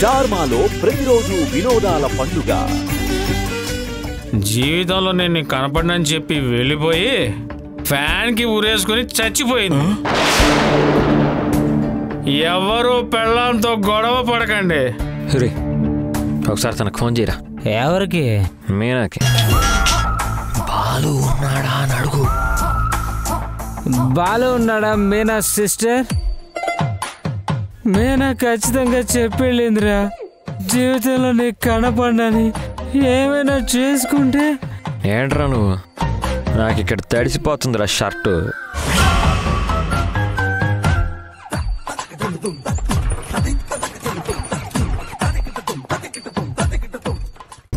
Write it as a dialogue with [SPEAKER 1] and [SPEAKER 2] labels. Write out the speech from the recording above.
[SPEAKER 1] స్టార్మాలో ప్రతిరోజు వినోదాల పండుగ
[SPEAKER 2] జీవితంలో నేను నీకు కనపడనని చెప్పి వెళ్ళిపోయి ఫ్యాన్కి ఊరేసుకొని చచ్చిపోయింది ఎవరు పెళ్ళంతో గొడవ పడకండి
[SPEAKER 3] రే ఒకసారి తనకు ఫోన్ చేయరా
[SPEAKER 4] ఎవరికి
[SPEAKER 3] మీనాకి బాలు ఉన్నాడా అని అడుగు
[SPEAKER 4] బాలు ఉన్నాడా మీనా సిస్టర్ మీనా ఖచ్చితంగా చెప్పెళ్ళిందిరా జీవితంలో నీకు కనపడని ఏమైనా చేసుకుంటే
[SPEAKER 3] ఏంట్రా నువ్వు నాకు ఇక్కడ తడిసిపోతుందిరా షర్టు